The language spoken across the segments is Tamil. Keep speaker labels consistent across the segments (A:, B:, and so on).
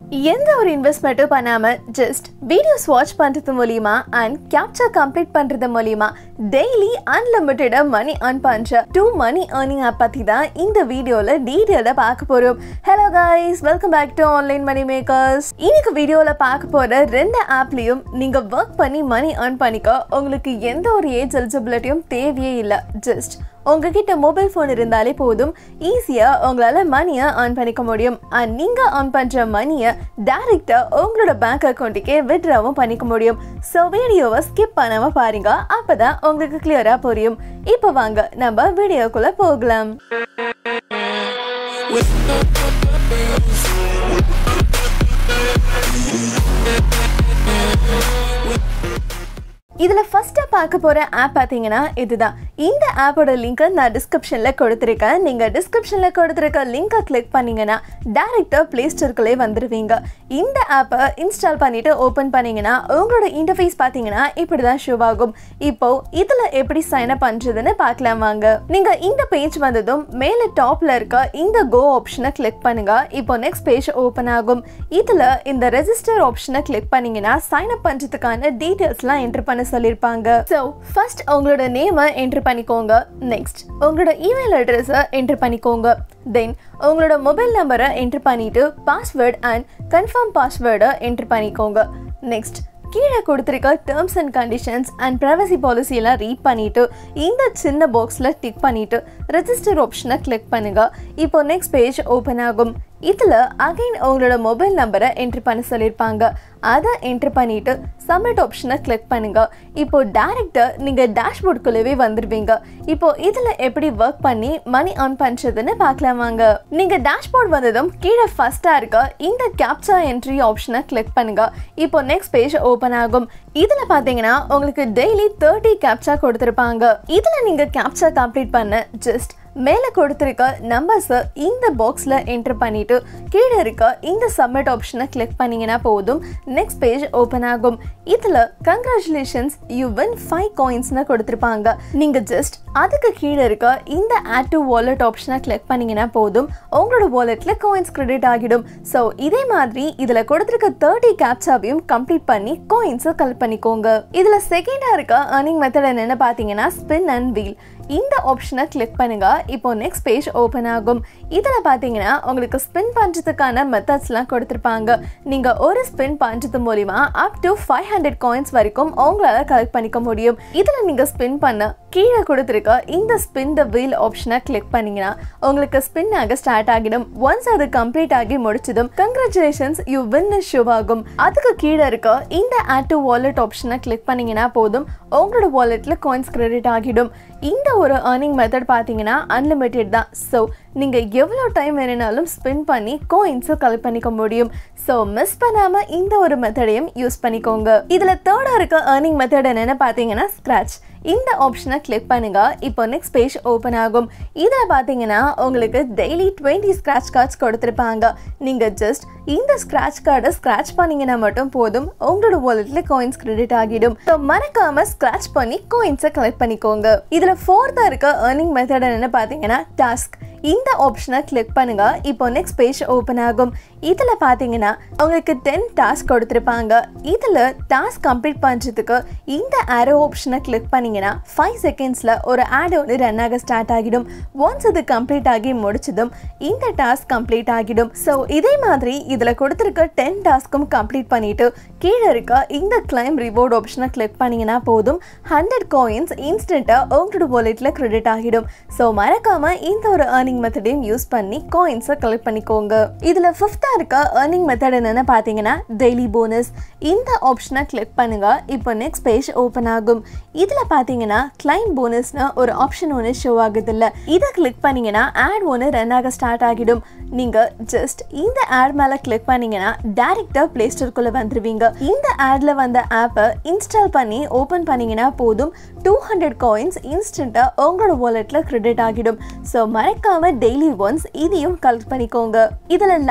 A: எந்த ஒரு இன்வெஸ்ட்மெண்ட்டும் பண்ணாம ஜஸ்ட் வீடியோஸ் வாட்ச் பண்றது மூலியமா அண்ட் கேப்சர் கம்ப்ளீட் பண்றது மூலியமா டெய்லி அன்லிமிட்டடா மணி earn பண்ற டூ மணி earning ஆப் பத்தி தான் இந்த வீடியோல டீடைலா பார்க்க போறோம் hello guys welcome back to online money makers இன்னைக்கு வீடியோல பார்க்க போற ரெண்டு ஆப்லயும் நீங்க ஒர்க் பண்ணி மணி earn பண்ணிக்க உங்களுக்கு எந்த ஒரு ஏஜ் எலிஜிபிலிட்டியும் தேவையே இல்லை ஜஸ்ட் உங்ககிட்ட மொபைல் ஃபோன் இருந்தாலே போதும் ஈஸியாக உங்களால் மணியை earn பண்ணிக்க முடியும் அண்ட் நீங்கள் earn பண்ணுற மணியை டைரெக்டாக உங்களோட பேங்க் அக்கௌண்ட்டுக்கே விட்ராவும் பண்ணிக்க முடியும் ஸோ வீடியோவை ஸ்கிப் பண்ணாமல் பாருங்க அப்போ தான் உங்களுக்கு கிளியராக புரியும் இப்போ வாங்க நம்ம வீடியோக்குள்ளே போகலாம் இதில் ஃபஸ்ட்டாக பார்க்க போகிற ஆப் பார்த்தீங்கன்னா இதுதான் இந்த ஆப்போட லிங்க்கை நான் டிஸ்கிரிப்ஷனில் கொடுத்துருக்கேன் நீங்கள் டிஸ்கிரிப்ஷனில் கொடுத்துருக்க லிங்கை கிளிக் பண்ணீங்கன்னா டேரெக்டாக ப்ளே ஸ்டோருக்குள்ளே வந்துடுவீங்க இந்த ஆப்பை இன்ஸ்டால் பண்ணிவிட்டு ஓப்பன் பண்ணீங்கன்னா உங்களோட இன்டர்ஃபேஸ் பார்த்தீங்கன்னா இப்படி தான் ஷோ ஆகும் இப்போ இதில் எப்படி சைன் அப் பண்ணுறதுன்னு பார்க்கலாம் வாங்க நீங்கள் இந்த பேஜ் வந்ததும் மேலே டாப்பில் இருக்க இந்த கோ ஆப்ஷனை கிளிக் பண்ணுங்க இப்போ நெக்ஸ்ட் பேஜ் ஓப்பன் ஆகும் இதில் இந்த ரெஜிஸ்டர் ஆப்ஷனை கிளிக் பண்ணீங்கன்னா சைன் அப் பண்ணுறதுக்கான டீட்டெயில்ஸ்லாம் என்டர் பண்ண சொல்லியிருப்பாங்க ஸோ ஃபர்ஸ்ட் உங்களோட நேமை என்டர் பண்ணிக்கோங்க நெக்ஸ்ட் உங்களோட இமெயில் அட்ரஸை என்டர் பண்ணிக்கோங்க தென் உங்களோட மொபைல் நம்பரை என்டர் பண்ணிட்டு பாஸ்வேர்ட் அண்ட் கன்ஃபார்ம் பாஸ்வேர்டை என்டர் பண்ணிக்கோங்க நெக்ஸ்ட் கீழே கொடுத்துருக்க terms and conditions and privacy பாலிசியெல்லாம் ரீட் பண்ணிட்டு இந்த சின்ன பாக்ஸில் டிக் பண்ணிட்டு ரெஜிஸ்டர் ஆப்ஷனை கிளிக் பண்ணுங்க இப்போ நெக்ஸ்ட் பேஜ் ஓப்பன் ஆகும் இதில் அகைன் உங்களோட மொபைல் நம்பரை என்ட்ரு பண்ண சொல்லியிருப்பாங்க அதை என்ட்ரு பண்ணிட்டு சப்மிட் ஆப்ஷனை கிளிக் பண்ணுங்க இப்போ டேரெக்டாக நீங்கள் டேஷ்போர்டுக்குள்ளவே வந்துடுவீங்க இப்போ இதில் எப்படி ஒர்க் பண்ணி மணி earn பண்ணுறதுன்னு பார்க்கலாம் வாங்க நீங்கள் டேஷ்போர்ட் வந்ததும் கீழே ஃபஸ்ட்டாக இருக்க இந்த கேப்சா என்ட்ரி ஆப்ஷனை கிளிக் பண்ணுங்க இப்போ நெக்ஸ்ட் பேஜ் ஓப்பன் ஆகும் இதில் பார்த்தீங்கன்னா உங்களுக்கு டெய்லி தேர்ட்டி கேப்சா கொடுத்துருப்பாங்க இதில் நீங்கள் கேப்சா கம்ப்ளீட் பண்ண ஜஸ்ட் மேலே கொடுத்துருக்க நம்பர்ஸை இந்த பாக்ஸில் என்டர் பண்ணிவிட்டு கீழே இருக்க இந்த சப்மிட் ஆப்ஷனை கிளிக் பண்ணிங்கன்னா போதும் நெக்ஸ்ட் பேஜ் ஓப்பன் ஆகும் இதில் கங்க்ராச்சுலேஷன்ஸ் யூ வின் ஃபைவ் காயின்ஸ்னு கொடுத்துருப்பாங்க நீங்கள் ஜஸ்ட் அதுக்கு கீழே இருக்க இந்த ஆட் டு வாலெட் ஆப்ஷனை கிளிக் பண்ணிங்கன்னா போதும் உங்களோட வாலெட்டில் காயின்ஸ் கிரெடிட் ஆகிடும் ஸோ இதே மாதிரி இதில் கொடுத்துருக்க தேர்ட்டி கேப்ஸாவையும் கம்ப்ளீட் பண்ணி காயின்ஸை கலெக்ட் பண்ணிக்கோங்க இதில் செகண்டாக இருக்க ஏர்னிங் மெத்தட் என்னென்னு பார்த்தீங்கன்னா ஸ்பின் அண்ட் வீல் இந்த ஆப்ஷனை கிளிக் பண்ணுங்க இப்போ நெக்ஸ்ட் பேஜ் ஓப்பன் ஆகும் இதில் பார்த்தீங்கன்னா உங்களுக்கு ஸ்பின் பண்ணுறதுக்கான மெத்தட்ஸ்லாம் கொடுத்துருப்பாங்க நீங்கள் ஒரு ஸ்பின் பண்ணுறது மூலிமா up to five hundred coins வரைக்கும் உங்களால் கலெக்ட் பண்ணிக்க முடியும் இதில் நீங்கள் ஸ்பின் பண்ண கீழே கொடுத்துருக்க இந்த ஸ்பின் த வீல் ஆப்ஷனை கிளிக் பண்ணீங்கன்னா உங்களுக்கு ஸ்பின் ஆக ஸ்டார்ட் ஆகிடும் ஒன்ஸ் அது கம்ப்ளீட் ஆகி முடிச்சதும் கங்க்ராச்சுலேஷன்ஸ் யூ வின் ஷோ ஆகும் அதுக்கு கீழே இருக்க இந்த ஆட் டு வாலெட் ஆப்ஷனை கிளிக் பண்ணீங்கன்னா போதும் உங்களோட வாலெட்டில் காயின்ஸ் கிரெடிட் ஆகிடும் இந்த ஒரு ஏர்னிங் மெத்தட் பார்த்தீங்கன்னா அன்லிமிட்டெட் தான் ஸோ நீங்கள் எவ்வளோ டைம் வேணுனாலும் ஸ்பெண்ட் பண்ணி கோயின்ஸை கலெக்ட் பண்ணிக்க முடியும் ஸோ மிஸ் பண்ணாமல் இந்த ஒரு மெத்தடையும் யூஸ் பண்ணிக்கோங்க இதில் தேர்டாக இருக்க ஏர்னிங் மெத்தட் என்னென்னு பார்த்தீங்கன்னா ஸ்க்ராட்ச் இந்த ஆப்ஷனை கிளிக் பண்ணுங்க இப்போ நெக்ஸ்ட் பேஜ் ஓப்பன் ஆகும் இதில் பார்த்தீங்கன்னா உங்களுக்கு டெய்லி டுவெண்ட்டி ஸ்க்ராட்ச் கார்ட்ஸ் கொடுத்துருப்பாங்க நீங்கள் ஜஸ்ட் இந்த ஸ்க்ராட்ச் கார்டை ஸ்க்ராட்ச் பண்ணீங்கன்னா மட்டும் போதும் உங்களோட வாலெட்டில் காயின்ஸ் கிரெடிட் ஆகிடும் ஸோ மறக்காம ஸ்க்ராட்ச் பண்ணி காயின்ஸை கலெக்ட் பண்ணிக்கோங்க இதில் ஃபோர்த்தாக இருக்க ஏர்னிங் மெத்தட் என்னென்னு பார்த்தீங்கன்னா டாஸ்க் இந்த ஆப்ஷனை கிளிக் பண்ணுங்க இப்போ நெக்ஸ்ட் பேஜ் ஓப்பன் ஆகும் இதில் பார்த்தீங்கன்னா உங்களுக்கு டென் டாஸ்க் கொடுத்துருப்பாங்க இதில் டாஸ்க் கம்ப்ளீட் பண்ணுறதுக்கு இந்த ஆரோ ஆப்ஷனை கிளிக் பண்ணிங்கன்னா ஃபைவ் செகண்ட்ஸில் ஒரு ஆட் ஒன்று ரன் ஆக ஸ்டார்ட் ஆகிடும் ஒன்ஸ் அது கம்ப்ளீட் ஆகி முடிச்சதும் இந்த டாஸ்க் கம்ப்ளீட் ஆகிடும் ஸோ இதே மாதிரி இதில் கொடுத்துருக்க டென் டாஸ்க்கும் கம்ப்ளீட் பண்ணிட்டு கீழே இருக்க இந்த கிளைம் ரிவார்ட் ஆப்ஷனை கிளிக் பண்ணிங்கன்னா போதும் ஹண்ட்ரட் காயின்ஸ் இன்ஸ்டண்ட்டாக உங்களோட வாலெட்டில் கிரெடிட் ஆகிடும் ஸோ மறக்காமல் இந்த ஒரு ஏர்னிங் மெத்தடையும் யூஸ் பண்ணி காயின்ஸை கலெக்ட் பண்ணிக்கோங்க இதில் ஃபிஃப்த்தாக இருக்க ஏர்னிங் மெத்தட் என்னென்னு பார்த்தீங்கன்னா டெய்லி போனஸ் இந்த ஆப்ஷனை கிளிக் பண்ணுங்க இப்போ நெக்ஸ்ட் பேஜ் ஓப்பன் ஆகும் இதில் பார்த்தீங்கன்னா கிளைம் போனஸ்னு ஒரு ஆப்ஷன் ஒன்று ஷோ ஆகுது இல்லை இதை கிளிக் பண்ணீங்கன்னா ஆட் ஒன்று ரன் ஆக ஸ்டார்ட் ஆகிடும் நீங்கள் ஜஸ்ட் இந்த ஆட் மேலே கிளிக் பண்ணீங்கன்னா டேரெக்டாக ப்ளே ஸ்டோருக்குள்ளே வந்துடுவீங்க இந்த ஆடில் வந்த ஆப்பை இன்ஸ்டால் பண்ணி ஓப்பன் பண்ணீங்கன்னா போதும் டூ ஹண்ட்ரட் காயின்ஸ் இன்ஸ்டண்ட்டாக உங்களோட வாலெட்டில் கிரெடிட் ஆகிடும் ஸோ மறக்காம டெய்லி ஒன்ஸ் இதையும் கலெக்ட் பண்ணிக்கோங்க இதில் லாஸ்ட்டாக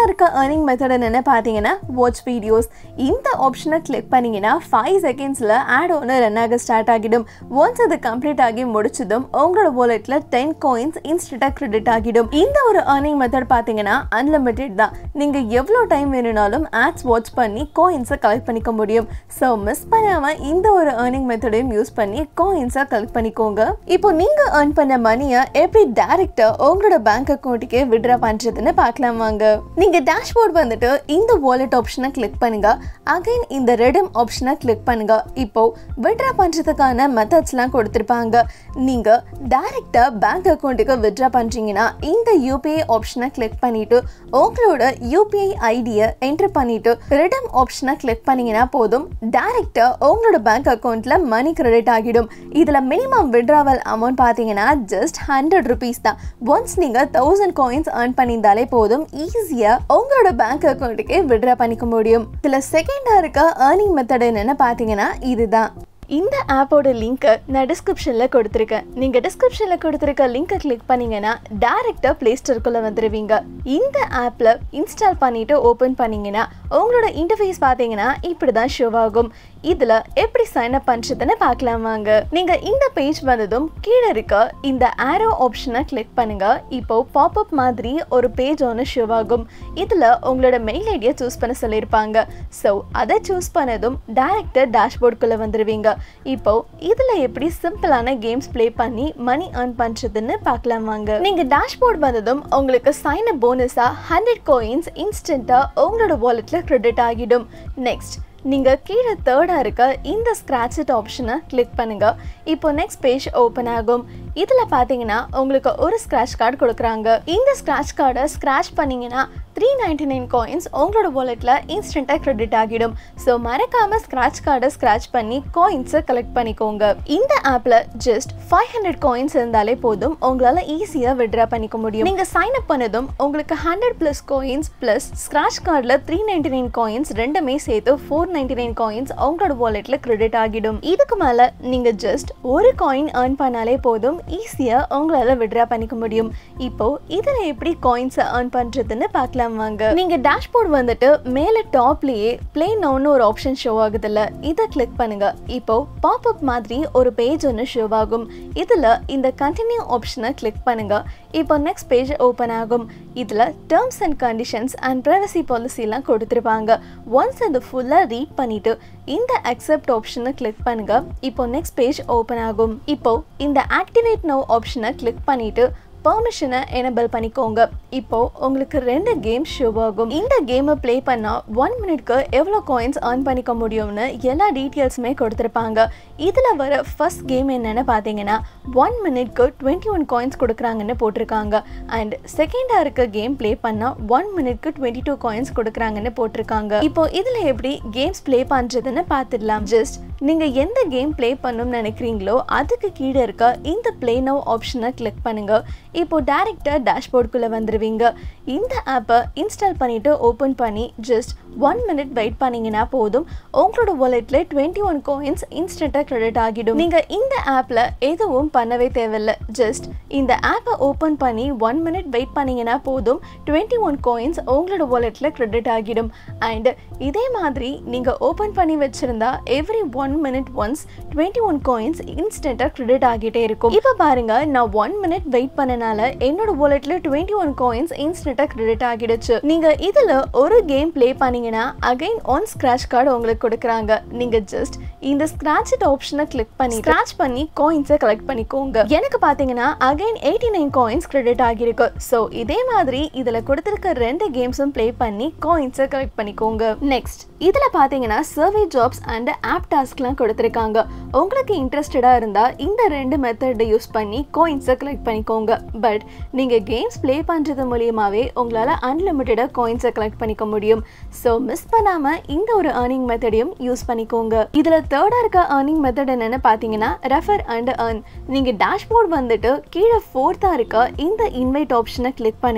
A: இருக்க ஏர்னிங் மெத்தட் என்னென்னு பார்த்தீங்கன்னா வாட்ச் வீடியோஸ் இந்த ஆப்ஷனை கிளிக் பண்ணீங்கன்னா ஃபைவ் செகண்ட்ஸில் ஆட் ஒன்று ரன் ஆக ஸ்டார்ட் ஆகிடும் ஒன்ஸ் அது கம்ப்ளீட் ஆகி முடிச்சதும் உங்களோட வாலெட்டில் டென் காயின்ஸ் இன்ஸ்டண்ட்டாக கிரெடிட் ஆகிடும் இந்த ஒரு ஏர்னிங் மெத்தட் பார்த்தீங்கன்னா அன்லிமிட்டெட் தான் நீங்கள் எவ்வளோ டைம் வேணும்னாலும் ஆட்ஸ் வாட்ச் பண்ணி காயின்ஸை கலெக்ட் பண்ணிக்க முடியும் ஸோ மிஸ் பண்ணாமல் இந்த ஒரு ஏர்னிங் மெத்தடையும் யூஸ் பண்ணி காயின்ஸை கலெக்ட் பண்ணிக்கோங்க இப்போ நீங்கள் ஏர்ன் பண்ண மணியை எப்படி டேரெக்டாக உங்களோட பேங்க் அக்கௌண்ட்டுக்கே விட்ரா பண்ணுறதுன்னு பார்க்கலாம் வாங்க நீங்கள் டேஷ்போர்ட் வந்துட்டு இந்த வாலெட் ஆப்ஷனை கிளிக் பண்ணுங்க அகைன் இந்த ரெடம் ஆப்ஷனை கிளிக் பண்ணுங்க இப்போ விட்ரா பண்ணுறதுக்கான மெத்தட்ஸ்லாம் கொடுத்துருப்பாங்க நீங்கள் டேரெக்டாக பேங்க் அக்கௌண்ட்டுக்கு விட்ரா பண்ணுறீங்கன்னா இந்த யூபிஐ ஆப்ஷனை கிளிக் பண்ணிட்டு உங்களோட யூபிஐ ஐடியை என்டர் பண்ணிட்டு ரிடம் ஆப்ஷனை கிளிக் பண்ணீங்கன்னா போதும் டேரெக்டாக உங்களோட பேங்க் அக்கௌண்ட்டில் மணி கிரெடிட் ஆகிடும் இதில் மினிமம் விட்ராவல் அமௌண்ட் பார்த்தீங்கன்னா ஜஸ்ட் ஹண்ட்ரட் ருபீஸ் தான் ஒன்ஸ் நீங்கள் தௌசண்ட் காயின்ஸ் ஏர்ன் பண்ணியிருந்தாலே போதும் ஈஸியாக உங்களோட பேங்க் அக்கௌண்ட்டுக்கே விட்ரா பண்ணிக்க முடியும் இதில் செகண்டாக இருக்க ஏர்னிங் மெத்தட் என்னென்னு பார்த்தீங்கன்னா இதுதான் இந்த ஆப்போட லிங்க்கை நான் டிஸ்கிரிப்ஷனில் கொடுத்துருக்கேன் நீங்கள் டிஸ்கிரிப்ஷனில் கொடுத்துருக்க லிங்கை கிளிக் பண்ணீங்கன்னா டேரெக்டாக ப்ளே ஸ்டோருக்குள்ளே வந்துடுவீங்க இந்த ஆப்பில் இன்ஸ்டால் பண்ணிவிட்டு ஓப்பன் பண்ணீங்கன்னா உங்களோட இன்டர்ஃபேஸ் பார்த்தீங்கன்னா இப்படி தான் ஷோ ஆகும் இதில் எப்படி சைன் அப் பண்ணுறதுன்னு பார்க்கலாம் வாங்க நீங்கள் இந்த பேஜ் வந்ததும் கீழே இருக்க இந்த ஆரோ ஆப்ஷனை கிளிக் பண்ணுங்க இப்போ பாப்அப் மாதிரி ஒரு பேஜ் ஒன்று ஷோ ஆகும் இதில் உங்களோட மெயில் ஐடியை சூஸ் பண்ண சொல்லியிருப்பாங்க ஸோ அதை சூஸ் பண்ணதும் டேரக்டர் டேஷ்போர்டுக்குள்ளே வந்துடுவீங்க இப்போ இதில் எப்படி சிம்பிளான கேம்ஸ் ப்ளே பண்ணி மணி ஏர்ன் பண்ணுறதுன்னு பார்க்கலாம் வாங்க நீங்கள் டேஷ்போர்ட் வந்ததும் உங்களுக்கு சைன் அப் போனஸாக ஹண்ட்ரட் கோயின்ஸ் இன்ஸ்டண்ட்டாக உங்களோட வாலெட்டில் கிரெடிட் ஆகிடும் நெக்ஸ்ட் நீங்கள் கீழே தேர்டாக இருக்க இந்த ஸ்க்ராட்ச் இட் ஆப்ஷனை கிளிக் பண்ணுங்கள் இப்போ நெக்ஸ்ட் பேஜ் ஓப்பன் ஆகும் இதில் பார்த்தீங்கன்னா உங்களுக்கு ஒரு ஸ்க்ராட்ச் கார்டு கொடுக்குறாங்க இந்த ஸ்க்ராட்ச் கார்டை ஸ்க்ராட்ச் பண்ணிங்கன்னா த்ரீ நைன்டி நைன் காயின்ஸ் உங்களோட வாலெட்டில் இன்ஸ்டண்ட்டாக கிரெடிட் ஆகிடும் ஸோ மறக்காமல் ஸ்க்ராட்ச் கார்டை ஸ்க்ராட்ச் பண்ணி காயின்ஸை கலெக்ட் பண்ணிக்கோங்க இந்த ஆப்பில் ஜஸ்ட் ஃபைவ் ஹண்ட்ரட் காயின்ஸ் இருந்தாலே போதும் உங்களால் ஈஸியாக விட்ரா பண்ணிக்க முடியும் நீங்கள் சைன் அப் பண்ணதும் உங்களுக்கு hundred plus coins plus scratch கார்டில் த்ரீ நைன்டி நைன் காயின்ஸ் ரெண்டுமே சேர்த்து ஃபோர் நைன்டி நைன் காயின்ஸ் உங்களோட வாலெட்டில் கிரெடிட் ஆகிடும் இதுக்கு மேலே நீங்கள் ஜஸ்ட் ஒரு காயின் ஏர்ன் பண்ணாலே போதும் ஈஸியாக உங்களால் விட்ரா பண்ணிக்க முடியும் இப்போ இதில் எப்படி காயின்ஸை ஏர்ன் பண்ணுறதுன்னு பார்க்கலாம் வாங்க நீங்கள் டேஷ்போர்ட் வந்துட்டு மேலே டாப்லேயே ப்ளே நவுன்னு ஒரு ஆப்ஷன் ஷோ ஆகுதுல்ல இதை கிளிக் பண்ணுங்க இப்போ பாப்அப் மாதிரி ஒரு பேஜ் ஒன்று ஷோ ஆகும் இதில் இந்த கண்டினியூ ஆப்ஷனை கிளிக் பண்ணுங்க இப்போ நெக்ஸ்ட் பேஜ் ஓப்பன் ஆகும் இதில் terms and conditions and privacy பாலிசிலாம் கொடுத்துருப்பாங்க ஒன்ஸ் அது ஃபுல்லாக ரீட் பண்ணிட்டு இந்த அக்செப்ட் ஆப்ஷனை கிளிக் பண்ணுங்க இப்போ நெக்ஸ்ட் பேஜ் ஓப்பன் ஆகும் இப்போ இந்த ஆக்டிவேட் நோ ஆப்ஷனை கிளிக் பண்ணிட்டு பர்மிஷனை எனபிள் பண்ணிக்கோங்க இப்போ உங்களுக்கு ரெண்டு கேம் ஷோ ஆகும் இந்த கேமை ப்ளே பண்ணால் ஒன் மினிட்க்கு எவ்வளோ காயின்ஸ் ஏர்ன் பண்ணிக்க முடியும்னு எல்லா டீட்டெயில்ஸுமே கொடுத்துருப்பாங்க இதில் வர ஃபர்ஸ்ட் கேம் என்னென்னு பார்த்தீங்கன்னா ஒன் மினிட்க்கு டுவெண்ட்டி ஒன் காயின்ஸ் கொடுக்குறாங்கன்னு போட்டிருக்காங்க அண்ட் செகண்டாக இருக்க கேம் ப்ளே பண்ணால் ஒன் மினிட்க்கு டுவெண்ட்டி டூ காயின்ஸ் கொடுக்குறாங்கன்னு போட்டிருக்காங்க இப்போ இதில் எப்படி கேம்ஸ் ப்ளே பண்ணுறதுன்னு பார்த்துடலாம் ஜஸ்ட் நீங்கள் எந்த கேம் ப்ளே பண்ணணும்னு நினைக்கிறீங்களோ அதுக்கு கீழே இருக்க இந்த ப்ளே நவ் ஆப்ஷனை கிளிக் பண்ணுங்க இப்போ டேரெக்டாக டேஷ்போர்டுக்குள்ளே வந்துடுவீங்க இந்த ஆப்பை இன்ஸ்டால் பண்ணிவிட்டு ஓப்பன் பண்ணி ஜஸ்ட் ஒன் மினிட் வெயிட் பண்ணீங்கன்னா போதும் உங்களோட வாலெட்டில் டுவெண்ட்டி ஒன் காயின்ஸ் இன்ஸ்டண்ட்டாக கிரெடிட் ஆகிடும் நீங்கள் இந்த ஆப்பில் எதுவும் பண்ணவே தேவையில்லை ஜஸ்ட் இந்த ஆப்பை ஓப்பன் பண்ணி ஒன் மினிட் வெயிட் பண்ணீங்கன்னா போதும் டுவெண்ட்டி ஒன் காயின்ஸ் உங்களோட வாலெட்டில் கிரெடிட் ஆகிடும் அண்ட் இதே மாதிரி நீங்கள் ஓப்பன் பண்ணி வச்சுருந்தா every one minute once twenty one coins இன்ஸ்டண்ட்டாக கிரெடிட் ஆகிட்டே இருக்கும் இப்போ பாருங்க நான் ஒன் மினிட் வெயிட் பண்ணனால என்னோட வாலெட்டில் டுவெண்ட்டி ஒன் காயின்ஸ் இன்ஸ்டண்ட்டாக கிரெடிட் ஆகிடுச்சு நீங்கள் இதில் ஒரு கேம் ப்ளே பண்ணீங்கன்னா அகைன் ஒன் ஸ்க்ராட்ச் கார்டு உங்களுக்கு கொடுக்குறாங்க நீங்கள் ஜஸ்ட் இந்த ஸ்க்ராட்ச் இட் ஆப்ஷனை கிளிக் பண்ணி ஸ்க்ராட்ச் பண்ணி காயின்ஸை கலெக்ட் பண்ணிக்கோங்க எனக்கு பார்த்தீங்கன்னா again eighty nine coins credit ஆகியிருக்கு ஸோ இதே மாதிரி இதில் கொடுத்துருக்க ரெண்டு கேம்ஸும் ப்ளே பண்ணி காயின்ஸை கலெக்ட் பண்ணிக்கோங்க நெக்ஸ்ட் இதில் பார்த்தீங்கன்னா சர்வே ஜாப்ஸ் அண்ட் ஆப் டாஸ்க்லாம் கொடுத்துருக்காங்க உங்களுக்கு இன்ட்ரெஸ்டடாக இருந்தால் இந்த ரெண்டு மெத்தடை யூஸ் பண்ணி காயின்ஸை கலெக்ட் பண்ணிக்கோங்க பட் நீங்கள் கேம்ஸ் ப்ளே பண்ணுறது மூலியமாகவே உங்களால் அன்லிமிட்டடாக காயின்ஸை கலெக்ட் பண்ணிக்க முடியும் ஸோ மிஸ் பண்ணாமல் இந்த ஒரு ஏர்னிங் மெத்தடையும் யூஸ் பண்ணிக்கோங்க இதில் தேர்டாக இருக்க ஏர்னிங் மெத்தட் என்னென்னு பார்த்தீங்கன்னா ரெஃபர் அண்ட் ஏர்ன் நீங்கள் டேஷ்போர்ட் வந்துட்டு கீழே ஃபோர்த்தாக இருக்க இந்த இன்வைட் ஆப்ஷனை கிளிக் பண்ணுங்க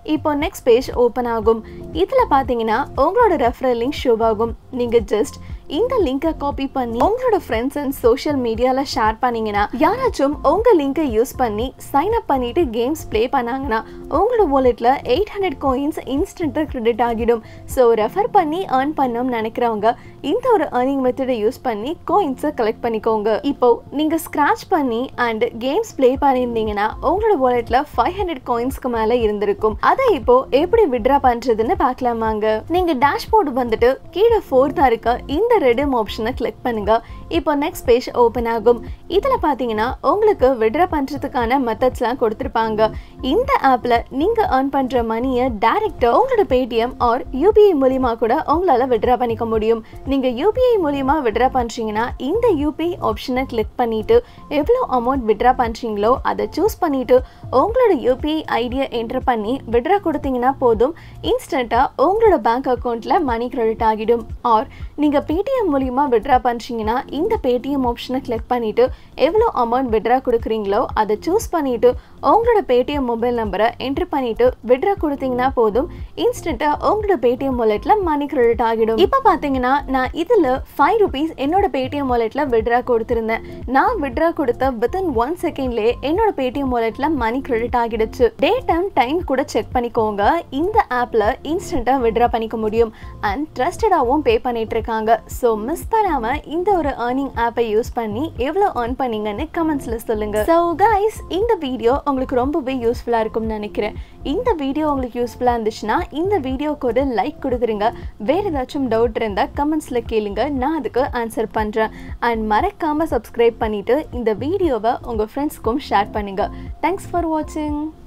A: இப்போ நெக்ஸ்ட் பேஜ் ஓப்பன் ஆகும் இதில் பார்த்தீங்கன்னா உங்களோட ரெஃபரல் லிங்க் ஷோ ஆகும் நீங்கள் ஜஸ்ட் இந்த லிங்கை காப்பி பண்ணி உங்களோட ஃப்ரெண்ட்ஸ் அண்ட் சோஷியல் மீடியாவில் ஷேர் பண்ணீங்கன்னா யாராச்சும் உங்கள் லிங்கை யூஸ் பண்ணி சைன் அப் பண்ணிட்டு கேம்ஸ் ப்ளே பண்ணாங்கன்னா உங்களோட வாலெட்டில் எயிட் ஹண்ட்ரட் கோயின்ஸ் இன்ஸ்டண்ட்டாக கிரெடிட் ஆகிடும் ஸோ ரெஃபர் பண்ணி ஏர்ன் பண்ணணும்னு நினைக்கிறவங்க இந்த ஒரு ஏர்னிங் மெத்தடை யூஸ் பண்ணி கோயின்ஸை கலெக்ட் பண்ணிக்கோங்க இப்போ நீங்கள் ஸ்க்ராட்ச் பண்ணி அண்ட் கேம்ஸ் ப்ளே பண்ணியிருந்தீங்கன்னா உங்களோட வாலெட்டில் ஃபைவ் ஹண்ட்ரட் கோயின்ஸ்க்கு மேலே இருந்திருக்கும் அதை இப்போ எப்படி விட்ரா பண்ணுறதுன்னு பார்க்கலாமாங்க நீங்கள் டேஷ்போர்டு வந்துட்டு கீழே ஃபோர்த்தாக இருக்க இந்த ரெடிம் ஆப்ஷனை கிளிக் பண்ணுங்க இப்போ நெக்ஸ்ட் பேஜ் ஓப்பன் ஆகும் இதில் பார்த்தீங்கன்னா உங்களுக்கு விட்ரா பண்ணுறதுக்கான மெத்தட்ஸ்லாம் கொடுத்துருப்பாங்க இந்த ஆப்பில் நீங்கள் ஏர்ன் பண்ணுற மணியை டேரெக்டாக உங்களோட பேடிஎம் ஆர் யூபிஐ மூலியமா கூட உங்களால் விட்ரா பண்ணிக்க முடியும் நீங்கள் யூபிஐ மூலியமா விட்ரா பண்ணுறீங்கன்னா இந்த யூபிஐ ஆப்ஷனை கிளிக் பண்ணிட்டு எவ்வளோ அமௌண்ட் விட்ரா பண்ணுறீங்களோ அதை சூஸ் பண்ணிட்டு உங்களோட யூபிஐ ஐடியை என்டர் பண்ணி விட்ரா கொடுத்தீங்கன்னா போதும் இன்ஸ்டண்ட்டாக உங்களோட பேங்க் அக்கௌண்ட்டில் மணி கிரெடிட் ஆகிடும் ஆர் நீங்கள் பேடிஎம் மூலியமாக விட்ரா பண்ணுறீங்கன்னா இந்த பேடிஎம் ஆப்ஷனை கிளிக் பண்ணிவிட்டு எவ்வளோ அமௌண்ட் விட்ரா கொடுக்குறீங்களோ அதை சூஸ் பண்ணிவிட்டு உங்களோட பேடிஎம் மொபைல் நம்பரை என்ட்ரு பண்ணிவிட்டு விட்ரா கொடுத்தீங்கன்னா போதும் இன்ஸ்டண்ட்டாக உங்களோட பேடிஎம் வாலெட்டில் மணி கிரெடிட் ஆகிடும் இப்போ பார்த்தீங்கன்னா நான் இதில் ஃபைவ் ருபீஸ் என்னோட பேடிஎம் வாலெட்டில் விட்ரா கொடுத்துருந்தேன் நான் விட்ரா கொடுத்த வித்தின் ஒன் செகண்ட்லேயே என்னோட பேடிஎம் வாலெட்டில் மணி கிரெடிட் ஆகிடுச்சு டேட் அண்ட் டைம் கூட செக் பண்ணிக்கோங்க இந்த ஆப்பில் இன்ஸ்டண்ட்டாக விட்ரா பண்ணிக்க முடியும் அண்ட் ட்ரஸ்டடாகவும் பே பண்ணிட்டு இருக்காங்க ஸோ மிஸ் பண்ணாமல் இந்த ஒரு ஏர்னிங் ஆப்பை யூஸ் பண்ணி எவ்வளோ ஏர்ன் பண்ணீங்கன்னு கமெண்ட்ஸில் சொல்லுங்க ஸோ கைஸ் இந்த வீடியோ உங்களுக்கு ரொம்பவே யூஸ்ஃபுல்லாக இருக்கும்னு நினைக்கிறேன் இந்த வீடியோ உங்களுக்கு யூஸ்ஃபுல்லாக இருந்துச்சுன்னா இந்த வீடியோக்கு ஒரு லைக் கொடுத்துருங்க வேறு ஏதாச்சும் டவுட் இருந்தால் கமெண்ட்ஸில் கேளுங்க நான் அதுக்கு ஆன்சர் பண்ணுறேன் அண்ட் மறக்காமல் சப்ஸ்கிரைப் பண்ணிவிட்டு இந்த வீடியோவை உங்கள் ஃப்ரெண்ட்ஸ்க்கும் ஷேர் பண்ணுங்கள் தேங்க்ஸ் ஃபார் வாட்சிங்